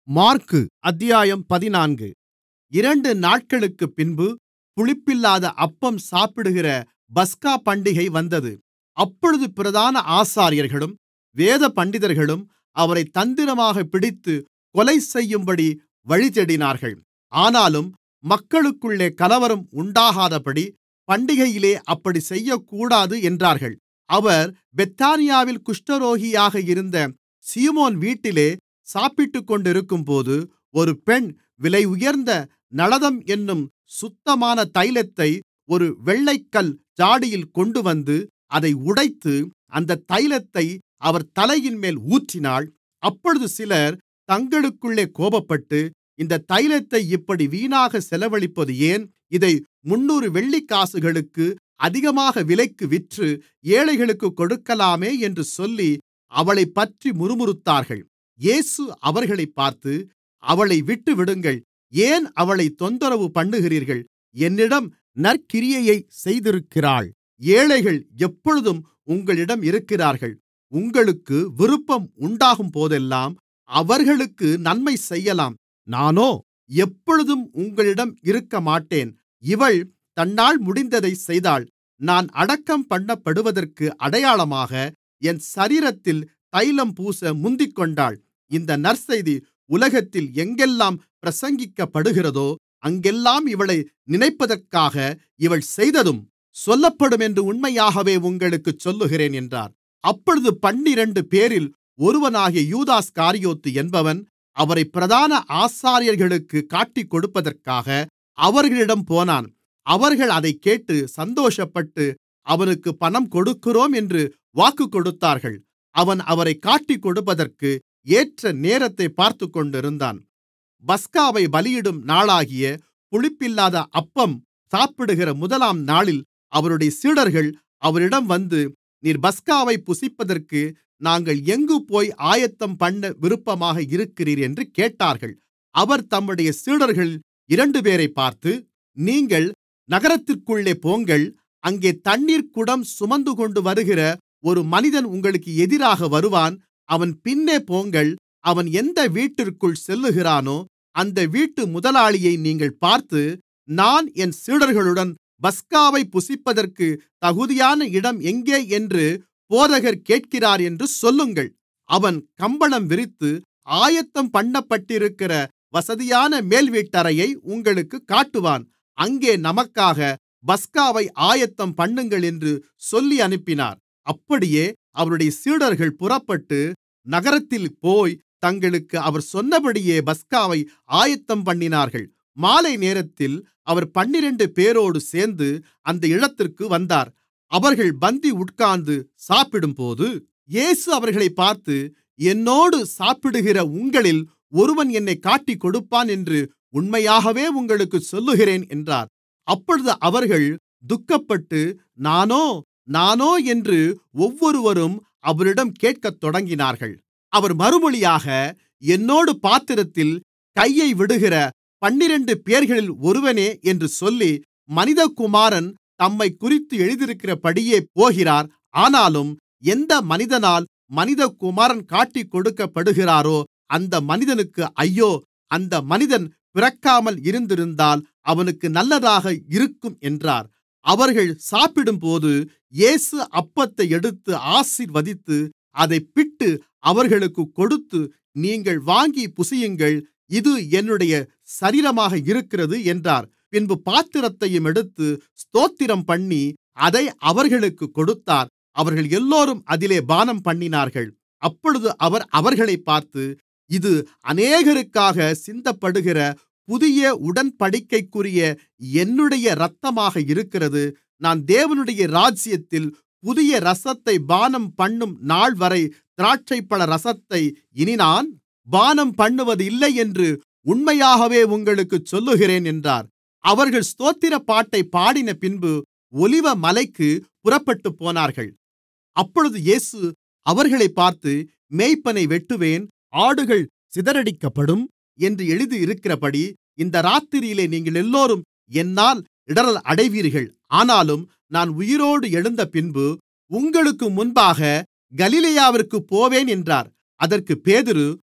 மாற்கு அத்தியாயம் பதினான்கு இரண்டு நாட்களுக்குப்பின்பு புளிப்பில்லாத அப்பம் சாப்பிடுகிற பஸ்கா பண்டிகை வந்தது அப்பொழுது பிரதான ஆசாரியர்களும் வேதபண்டிதர்களும் அவரைத் தந்திரமாகப் பிடித்துக் கொலைசெய்யும்படி வழிதேடினார்கள் ஆனாலும் மக்களுக்குள்ளே கலவரம் உண்டாகாதபடி பண்டிகையிலே அப்படிச் செய்யக்கூடாது என்றார்கள் அவர் பெத்தானியாவில் குஷ்டரோகியாக இருந்த சீமோன் வீட்டிலே சாப்பிட்டுக்கொண்டிருக்கும்போது ஒரு பெண் விலையுயர்ந்த நளதம் என்னும் சுத்தமான தைலத்தை ஒரு வெள்ளைக்கல் ஜாடியில் கொண்டுவந்து அதை உடைத்து அந்தத் தைலத்தை அவர் தலையின்மேல் ஊற்றினாள் அப்பொழுது சிலர் தங்களுக்குள்ளே கோபப்பட்டு இந்தத் தைலத்தை இப்படி வீணாகச் செலவழிப்பது ஏன் இதை முந்நூறு வெள்ளிக்காசுகளுக்கு அதிகமாக விலைக்கு விற்று ஏழைகளுக்குக் கொடுக்கலாமே என்று சொல்லி அவளைப்பற்றி முறுமுறுத்தார்கள் இயேசு அவர்களைப் பார்த்து அவளை விட்டுவிடுங்கள் ஏன் அவளைத் தொந்தரவு பண்ணுகிறீர்கள் என்னிடம் நற்கிரியையைச் செய்திருக்கிறாள் ஏழைகள் எப்பொழுதும் உங்களிடம் இருக்கிறார்கள் உங்களுக்கு விருப்பம் உண்டாகும்போதெல்லாம் அவர்களுக்கு நன்மை செய்யலாம் நானோ எப்பொழுதும் உங்களிடம் இருக்கமாட்டேன் இவள் தன்னால் முடிந்ததைச் செய்தாள் நான் அடக்கம் பண்ணப்படுவதற்கு அடையாளமாக என் சரீரத்தில் தைலம் பூச முந்திக்கொண்டாள் இந்த நற்செய்தி உலகத்தில் எங்கெல்லாம் பிரசங்கிக்கப்படுகிறதோ அங்கெல்லாம் இவளை நினைப்பதற்காக இவள் செய்ததும் சொல்லப்படும் என்று உண்மையாகவே உங்களுக்குச் சொல்லுகிறேன் என்றார் அப்பொழுது பன்னிரண்டுபேரில் ஒருவனாகிய யூதாஸ்காரியோத்து என்பவன் அவரைப் பிரதான ஆசாரியர்களுக்குக் காட்டிக்கொடுப்பதற்காக அவர்களிடம் போனான் அவர்கள் அதைக் கேட்டு சந்தோஷப்பட்டு அவனுக்குப் பணம் கொடுக்கிறோம் என்று வாக்குக்கொடுத்தார்கள் அவன் அவரைக் காட்டிக்கொடுப்பதற்கு ஏற்ற நேரத்தைப் பார்த்துக்கொண்டிருந்தான் பஸ்காவைப் பலியிடும் நாளாகிய புளிப்பில்லாத அப்பம் சாப்பிடுகிற முதலாம் நாளில் அவருடைய சீடர்கள் அவரிடம் வந்து நீர் பஸ்காவைப் புசிப்பதற்கு நாங்கள் எங்குபோய் ஆயத்தம்பண்ண விருப்பமாக இருக்கிறீர் என்று கேட்டார்கள் அவர் தம்முடைய சீடர்களில் இரண்டுபேரைப் பார்த்து நீங்கள் நகரத்திற்குள்ளே போங்கள் அங்கே தண்ணீர் குடம் சுமந்துகொண்டு வருகிற ஒரு மனிதன் உங்களுக்கு எதிராக வருவான் அவன் பின்னே போங்கள் அவன் எந்த வீட்டிற்குள் செல்லுகிறானோ அந்த வீட்டு முதலாளியை நீங்கள் பார்த்து நான் என் சீடர்களுடன் பஸ்காவைப் புசிப்பதற்கு தகுதியான இடம் எங்கே என்று போதகர் கேட்கிறார் என்று சொல்லுங்கள் அவன் கம்பளம் விரித்து ஆயத்தம் பண்ணப்பட்டிருக்கிற வசதியான மேல்வீட்டறையை உங்களுக்குக் காட்டுவான் அங்கே நமக்காக பஸ்காவை ஆயத்தம் பண்ணுங்கள் என்று சொல்லி அனுப்பினார் அப்படியே அவருடைய சீடர்கள் புறப்பட்டு நகரத்தில் போய் தங்களுக்கு அவர் சொன்னபடியே பஸ்காவை ஆயத்தம் பண்ணினார்கள் மாலை நேரத்தில் அவர் பன்னிரண்டு பேரோடு சேர்ந்து அந்த இடத்திற்கு வந்தார் அவர்கள் பந்தி உட்கார்ந்து சாப்பிடும்போது இயேசு அவர்களைப் பார்த்து என்னோடு சாப்பிடுகிற உங்களில் ஒருவன் என்னைக் காட்டிக்கொடுப்பான் என்று உண்மையாகவே உங்களுக்குச் சொல்லுகிறேன் என்றார் அப்பொழுது அவர்கள் துக்கப்பட்டு நானோ நானோ என்று ஒவ்வொருவரும் அவரிடம் கேட்கத் தொடங்கினார்கள் அவர் மறுமொழியாக என்னோடு பாத்திரத்தில் கையை விடுகிற பன்னிரண்டு பேர்களில் ஒருவனே என்று சொல்லி மனிதகுமாரன் தம்மைக்குறித்து எழுதியிருக்கிறபடியே போகிறார் ஆனாலும் எந்த மனிதனால் மனிதகுமாரன் காட்டிக்கொடுக்கப்படுகிறாரோ அந்த மனிதனுக்கு ஐயோ அந்த மனிதன் பிறக்காமல் இருந்திருந்தால் அவனுக்கு நல்லதாக இருக்கும் என்றார் அவர்கள் சாப்பிடும்போது இயேசு அப்பத்தை எடுத்து ஆசீர்வதித்து அதைப் பிட்டு அவர்களுக்குக் கொடுத்து நீங்கள் வாங்கி புசியுங்கள் இது என்னுடைய சரீரமாக இருக்கிறது என்றார் பின்பு பாத்திரத்தையும் எடுத்து ஸ்தோத்திரம்பண்ணி அதை அவர்களுக்குக் கொடுத்தார் அவர்கள் எல்லோரும் அதிலே பானம்பண்ணினார்கள் அப்பொழுது அவர் அவர்களைப் பார்த்து இது அநேகருக்காக சிந்தப்படுகிற புதிய உடன்படிக்கைக்குரிய என்னுடைய இரத்தமாக இருக்கிறது நான் தேவனுடைய ராஜ்யத்தில் புதிய இரசத்தை பானம் பண்ணும் நாள்வரை திராட்சைப்பழ ரசத்தை இனி நான் பானம் பண்ணுவது இல்லை என்று உண்மையாகவே உங்களுக்குச் சொல்லுகிறேன் என்றார் அவர்கள் ஸ்தோத்திர பாட்டை பாடின பின்பு ஒலிவ மலைக்கு புறப்பட்டுப் போனார்கள் அப்பொழுது இயேசு அவர்களைப் பார்த்து மேய்ப்பனை வெட்டுவேன் ஆடுகள் சிதறடிக்கப்படும் என்று எழுதியிருக்கிறபடி இந்த ராத்திரியிலே நீங்கள் எல்லோரும் என்னால் இடறல் அடைவீர்கள் ஆனாலும் நான் உயிரோடு எழுந்தபின்பு உங்களுக்கு முன்பாக கலிலேயாவிற்குப் போவேன் என்றார் அதற்குப் பேதுரு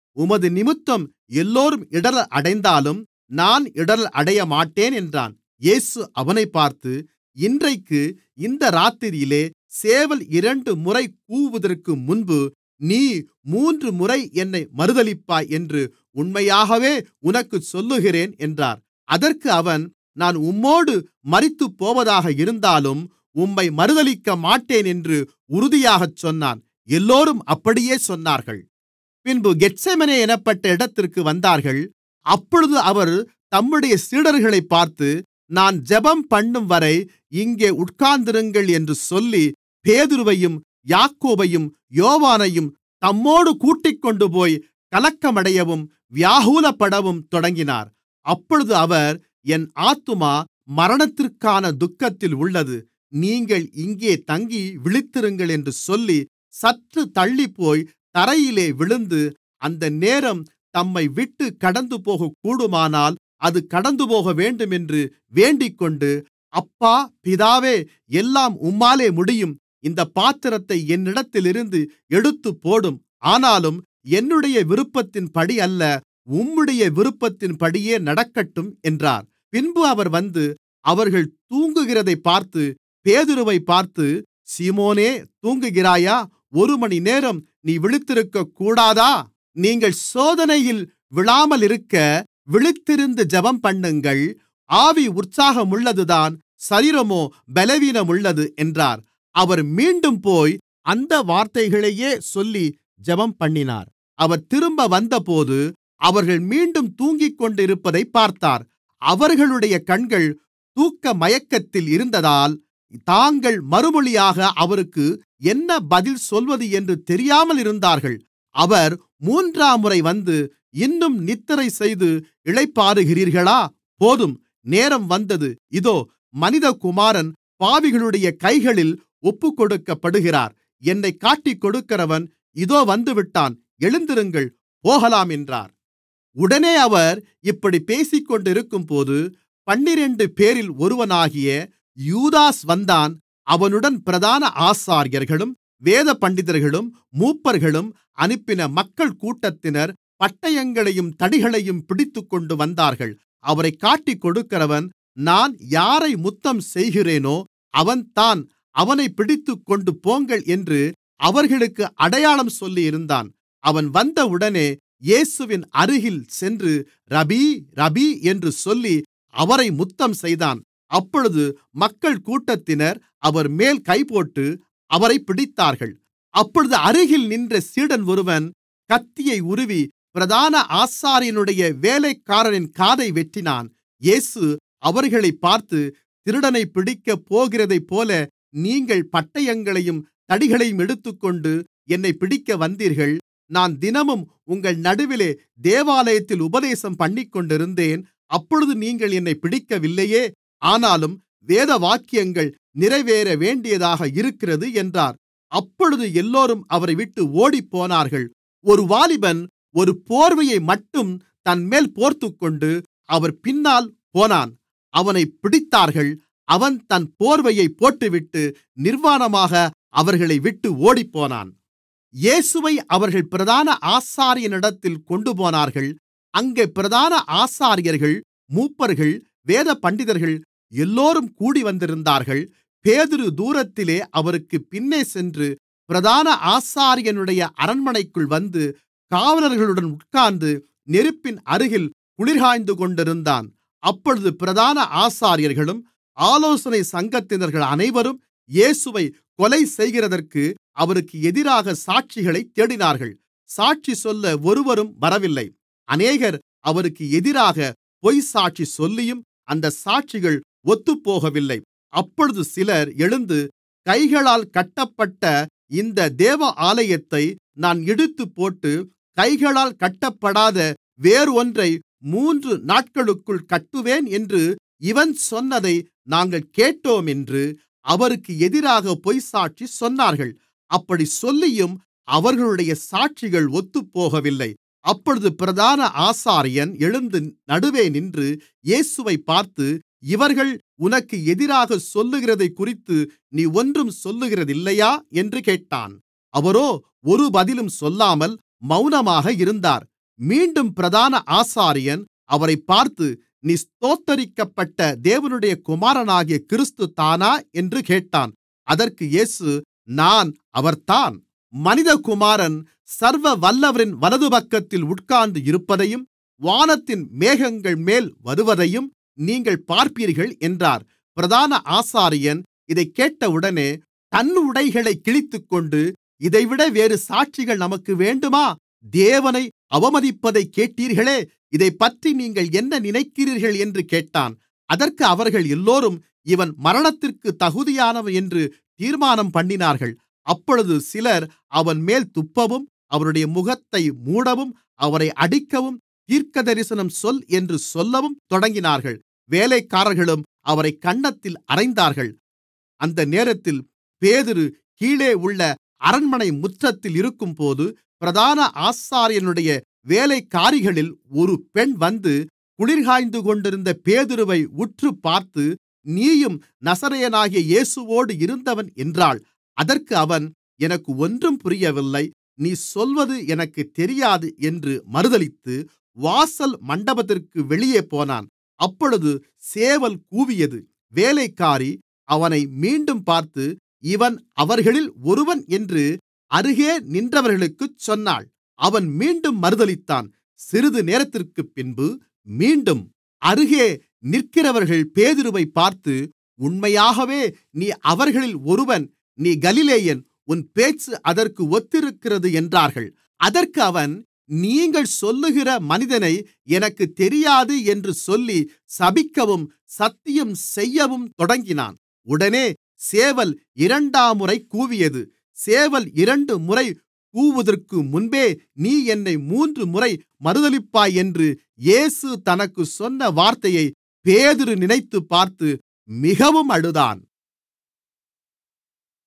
உமது நிமித்தம் எல்லோரும் இடறல் அடைந்தாலும் நான் இடறல் அடையமாட்டேன் என்றான் இயேசு அவனைப் பார்த்து இன்றைக்கு இந்த இராத்திரியிலே சேவல் இரண்டுமுறை கூவுவதற்கு முன்பு நீ மூன்றுமுறை என்னை மறுதலிப்பாய் என்று உண்மையாகவே உனக்குச் சொல்லுகிறேன் என்றார் அதற்கு அவன் நான் உம்மோடு மரித்துப்போவதாக இருந்தாலும் உம்மை மறுதலிக்கமாட்டேன் என்று உறுதியாகச் சொன்னான் எல்லோரும் அப்படியே சொன்னார்கள் பின்பு கெத்செமனே என்னப்பட்ட இடத்திற்கு வந்தார்கள் அப்பொழுது அவர் தம்முடைய சீடர்களைப் பார்த்து நான் ஜெபம்பண்ணும்வரை இங்கே உட்கார்ந்திருங்கள் என்று சொல்லி பேதுருவையும் யாக்கோபையும் யோவானையும் தம்மோடு கூட்டிக்கொண்டுபோய் கலக்கமடையவும் வியாகுலப்படவும் தொடங்கினார் அப்பொழுது அவர் என் ஆத்துமா மரணத்திற்கான துக்கத்தில் உள்ளது நீங்கள் இங்கே தங்கி விழித்திருங்கள் என்று சொல்லி சற்று தள்ளிப்போய் தரையிலே விழுந்து அந்த நேரம் தம்மைவிட்டு கடந்துபோகக்கூடுமானால் அது கடந்துபோகவேண்டும் என்று வேண்டிக்கொண்டு அப்பா பிதாவே எல்லாம் உம்மாலே முடியும் இந்தப் பாத்திரத்தை என்னிடத்திலிருந்து எடுத்துப்போடும் ஆனாலும் என்னுடைய விருப்பத்தின்படி அல்ல உம்முடைய விருப்பத்தின்படியே நடக்கட்டும் என்றார் பின்பு அவர் வந்து அவர்கள் தூங்குகிறதைப் பார்த்து பேதுருவைப் பார்த்து சீமோனே தூங்குகிறாயா ஒரு மணிநேரம் நீ விழித்திருக்கக்கூடாதா நீங்கள் சோதனையில் விழாமலிருக்க விழித்திருந்து ஜெபம்பண்ணுங்கள் ஆவி உற்சாகமுள்ளதுதான் சரீரமோ பலவீனமுள்ளது என்றார் அவர் மீண்டும் போய் அந்த வார்த்தைகளையே சொல்லி ஜெபம்பண்ணினார் அவர் திரும்ப வந்தபோது அவர்கள் மீண்டும் தூங்கிக்கொண்டிருப்பதைப் பார்த்தார் அவர்களுடைய கண்கள் தூக்க மயக்கத்தில் இருந்ததால் தாங்கள் மறுமொழியாக அவருக்கு என்ன பதில் சொல்வது என்று தெரியாமல் இருந்தார்கள் அவர் மூன்றாம்முறை வந்து இன்னும் நித்திரை செய்து இளைப்பாறுகிறீர்களா போதும் நேரம் வந்தது இதோ மனிதகுமாரன் பாவிகளுடைய கைகளில் ஒப்புக்கொடுக்கப்படுகிறார் என்னைக் காட்டிக்கொடுக்கிறவன் இதோ வந்துவிட்டான் எழுந்திருங்கள் போகலாம் என்றார் உடனே அவர் இப்படிப் பேசிக்கொண்டிருக்கும்போது பன்னிரண்டுபேரில் ஒருவனாகிய யூதாஸ் வந்தான் அவனுடன் பிரதான ஆசாரியர்களும் வேதபண்டிதர்களும் மூப்பர்களும் அனுப்பின மக்கள் கூட்டத்தினர் பட்டயங்களையும் தடிகளையும் பிடித்துக்கொண்டு வந்தார்கள் அவரைக் காட்டிக்கொடுக்கிறவன் நான் யாரை முத்தம் செய்கிறேனோ அவன்தான் அவனைப் பிடித்துக்கொண்டு போங்கள் என்று அவர்களுக்கு அடையாளம் சொல்லியிருந்தான் அவன் வந்தவுடனே இயேசுவின் அருகில் சென்று ரபீ ரபீ என்று சொல்லி அவரை முத்தம் செய்தான் அப்பொழுது மக்கள் கூட்டத்தினர் அவர்மேல் கைபோட்டு அவரைப் பிடித்தார்கள் அப்பொழுது அருகில் நின்ற சீடன் ஒருவன் கத்தியை உருவி பிரதான ஆசாரியனுடைய வேலைக்காரனின் காதை வெட்டினான் இயேசு அவர்களைப் பார்த்து திருடனைப் பிடிக்கப் போகிறதைப்போல நீங்கள் பட்டயங்களையும் தடிகளையும் எடுத்துக்கொண்டு என்னைப் பிடிக்க வந்தீர்கள் நான் தினமும் உங்கள் நடுவிலே தேவாலயத்தில் உபதேசம் பண்ணிக்கொண்டிருந்தேன் அப்பொழுது நீங்கள் என்னைப் பிடிக்கவில்லையே ஆனாலும் வேதவாக்கியங்கள் நிறைவேற வேண்டியதாக இருக்கிறது என்றார் அப்பொழுது எல்லோரும் அவரை விட்டு ஓடிப்போனார்கள் ஒரு வாலிபன் ஒரு போர்வையை மட்டும் தன்மேல் போர்த்துக்கொண்டு அவர் பின்னால் போனான் அவனைப் பிடித்தார்கள் அவன் தன் போர்வையைப் போட்டுவிட்டு நிர்வாணமாக அவர்களை விட்டு ஓடிப்போனான் இயேசுவை அவர்கள் பிரதான ஆசாரியனிடத்தில் கொண்டுபோனார்கள் அங்கே பிரதான ஆசாரியர்கள் மூப்பர்கள் வேதபண்டிதர்கள் எல்லோரும் கூடிவந்திருந்தார்கள் பேதுரு தூரத்திலே அவருக்குப் பின்னே சென்று பிரதான ஆசாரியனுடைய அரண்மனைக்குள் வந்து காவலர்களுடன் உட்கார்ந்து நெருப்பின் அருகில் குளிர்காய்ந்துகொண்டிருந்தான் அப்பொழுது பிரதான ஆசாரியர்களும் ஆலோசனை சங்கத்தினர்கள் அனைவரும் இயேசுவை கொலை செய்கிறதற்கு அவருக்கு எதிராக சாட்சிகளைத் தேடினார்கள் சாட்சி சொல்ல ஒருவரும் வரவில்லை அநேகர் அவருக்கு எதிராக பொய்ச்சாட்சி சொல்லியும் அந்த சாட்சிகள் ஒத்துப்போகவில்லை அப்பொழுது சிலர் எழுந்து கைகளால் கட்டப்பட்ட இந்த தேவ ஆலயத்தை நான் இடித்துப்போட்டு கைகளால் கட்டப்படாத வேறொன்றை மூன்று நாட்களுக்குள் கட்டுவேன் என்று இவன் சொன்னதை நாங்கள் கேட்டோம் என்று அவருக்கு எதிராக பொய்ச்சாட்சி சொன்னார்கள் அப்படிச் சொல்லியும் அவர்களுடைய சாட்சிகள் ஒத்துப்போகவில்லை அப்பொழுது பிரதான ஆசாரியன் எழுந்து நடுவே நின்று இயேசுவைப் பார்த்து இவர்கள் உனக்கு எதிராகச் சொல்லுகிறதைக்குறித்து நீ ஒன்றும் சொல்லுகிறதில்லையா என்று கேட்டான் அவரோ ஒரு பதிலும் சொல்லாமல் மௌனமாக இருந்தார் மீண்டும் பிரதான ஆசாரியன் அவரைப் பார்த்து நீ ஸ்தோத்தரிக்கப்பட்ட தேவனுடைய குமாரனாகிய கிறிஸ்து தானா என்று கேட்டான் அதற்கு இயேசு நான் அவர்தான் மனிதகுமாரன் சர்வ வல்லவரின் வலதுபக்கத்தில் உட்கார்ந்து இருப்பதையும் வானத்தின் மேகங்கள்மேல் வருவதையும் நீங்கள் பார்ப்பீர்கள் என்றார் பிரதான ஆசாரியன் இதைக் கேட்டவுடனே தன் உடைகளைக் கிழித்துக்கொண்டு இதைவிட வேறு சாட்சிகள் நமக்கு வேண்டுமா தேவனை அவமதிப்பதைக் கேட்டீர்களே இதைப்பற்றி நீங்கள் என்ன நினைக்கிறீர்கள் என்று கேட்டான் அதற்கு அவர்கள் எல்லோரும் இவன் மரணத்திற்குத் தகுதியானவன் என்று தீர்மானம் பண்ணினார்கள் அப்பொழுது சிலர் அவன்மேல் துப்பவும் அவருடைய முகத்தை மூடவும் அவரை அடிக்கவும் தீர்க்கதரிசனம் சொல் என்று சொல்லவும் தொடங்கினார்கள் வேலைக்காரர்களும் அவரைக் கன்னத்தில் அறைந்தார்கள் அந்த நேரத்தில் பேதுரு கீழே உள்ள அரண்மனை முற்றத்தில் இருக்கும்போது பிரதான ஆசாரியனுடைய வேலைக்காரிகளில் ஒரு பெண் வந்து குளிர்காய்ந்து கொண்டிருந்த பேதுருவை உற்றுப்பார்த்து நீயும் நசரேயனாகிய இயேசுவோடு இருந்தவன் என்றாள் அதற்கு அவன் எனக்கு ஒன்றும் புரியவில்லை நீ சொல்வது எனக்குத் தெரியாது என்று மறுதலித்து வாசல் மண்டபத்திற்கு வெளியே போனான் அப்பொழுது சேவல் கூவியது வேலைக்காரி அவனை மீண்டும் பார்த்து இவன் அவர்களில் ஒருவன் என்று அருகே நின்றவர்களுக்குச் சொன்னாள் அவன் மீண்டும் மறுதலித்தான் சிறிது நேரத்திற்குப் பின்பு மீண்டும் அருகே நிற்கிறவர்கள் பேதுருவைப் பார்த்து உண்மையாகவே நீ அவர்களில் ஒருவன் நீ கலிலேயன் உன் பேச்சு அதற்கு ஒத்திருக்கிறது என்றார்கள் அதற்கு அவன் நீங்கள் சொல்லுகிற மனிதனை எனக்குத் தெரியாது என்று சொல்லி சபிக்கவும் சத்தியம் செய்யவும் தொடங்கினான் உடனே சேவல் இரண்டாம்முறை கூவியது சேவல் இரண்டு முறை கூவுவதற்கு முன்பே நீ என்னை மூன்று முறை மறுதலிப்பாய் என்று இயேசு தனக்குச் சொன்ன வார்த்தையை பேதுரு நினைத்துப் பார்த்து மிகவும் அழுதான்